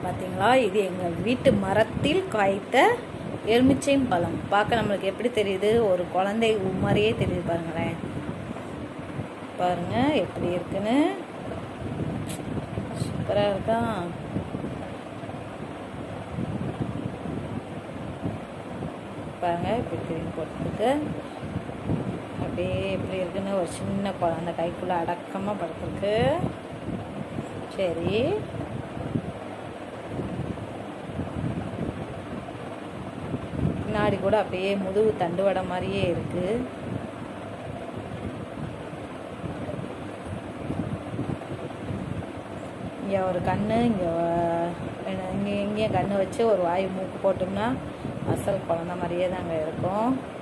பார்த்தீங்களா இது எங்கள் வீட்டு மரத்தில் காய்த்த எலுமிச்சை பழம் பார்க்க நம்மளுக்கு எப்படி தெரியுது ஒரு குழந்தை ஊ மாதிரியே தெரியுது பாருங்களேன் பாருங்க எப்படி இருக்குன்னு சூப்பராக இருக்கா பாருங்க இப்படி திரும்பி போட்டுருக்கு அப்படியே எப்படி இருக்குன்னு ஒரு சின்ன குழந்தை கைக்குள்ளே அடக்கமாக படுத்துருக்கு சரி பின்னாடி கூட அப்படியே முதுகு தண்டுவடை மாதிரியே இருக்கு இங்கே ஒரு கண்ணு இங்கே இங்கே இங்கேயும் கண்ணு வச்சு ஒரு வாய் மூக்கு போட்டோம்னா அசல் குழந்த மாதிரியே தாங்க இருக்கும்